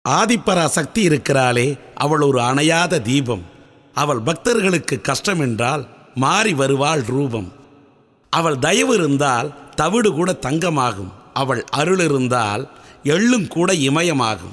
ஆதிப்பரா சக்தி இருக்கிறாளே அவள் ஒரு அணையாத தீபம் அவள் பக்தர்களுக்கு கஷ்டம் என்றால் மாறி வருவாள் ரூபம் அவள் தயவு இருந்தால் தவிடு கூட தங்கமாகும் அவள் அருள் இருந்தால் எள்ளும் கூட இமயமாகும்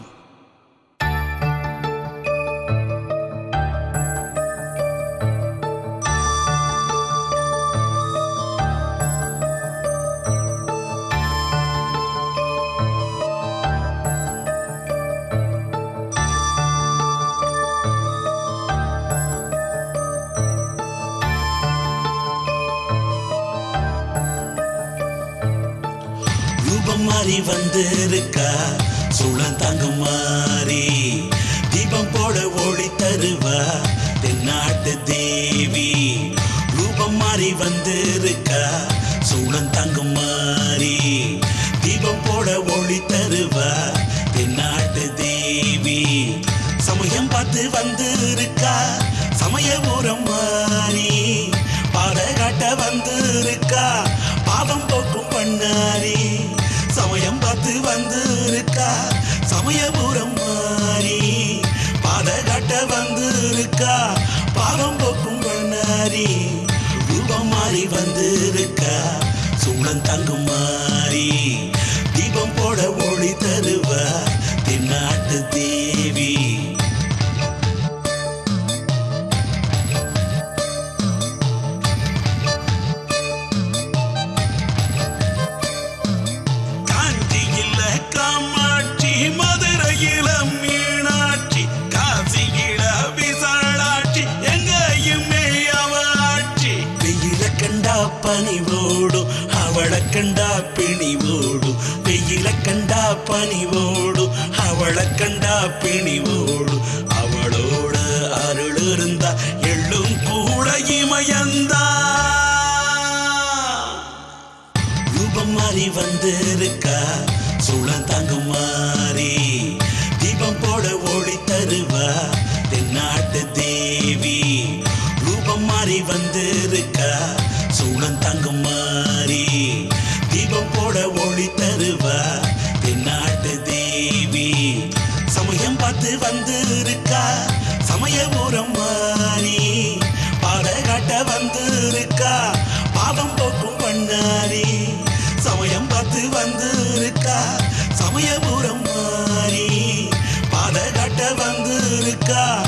ரூபம் மாறி வந்திருக்கா சூழன் தாங்கும் மாறி தீபம் போட ஓடி தருவா தென்னாட்டு தேவி ரூபம் மாறி வந்திருக்கா சூழன் தாங்கும் மாறி தீபம் போட ஒளி தருவா தென்னாட்டு தேவி சமயம் பார்த்து வந்திருக்கா சமயபுரம் மாறி பாடகாட்ட வந்திருக்கா பாவம் போக்கும் பண்ணாரி சமயம் பார்த்து வந்திருக்கா சமயபுரம் மாறி பாடகாட்ட வந்திருக்கா பாவம் போக்கும் பண்ணாரி ரூபம் மாறி வந்திருக்கா சூழன் தங்கும் மாறி தீபம் போட ஒளி தருவா தென்னாட்டு தேவி காஞ்சியில காமாட்சி மதுரையில மீனாட்சி காசியில விசாலாட்சி எங்கேயுமே அவ ஆட்சி வெயில கண்டா பனிவோடும் அவளை கண்டா பிணிவோடும் வெயில கண்டா பனிவோடும் அவளை கண்டா பிணிவோடும் அவளோட அருள் இருந்தா எள்ளும் கூட இமயந்தா ரூபம் மாறி வந்திருக்கா சூழன் தாங்கும் மாறி தீபம் போட ஓடி தருவா தென்னாட்டு தேவி ரூபம் மாறி வந்திருக்கா சூழன் தாங்கும் மாறி தீபம் போட ஒளி தருவா தென்னாட்டு தேவி சமயம் பார்த்து வந்திருக்கா சமயபுரம் மாறி பாடகாட்ட வந்திருக்கா பாவம் போக்கும் பண்ணாரி சமயம் பார்த்து வந்திருக்கா சமயபுரம் மாறி பாடகாட்ட வந்திருக்கா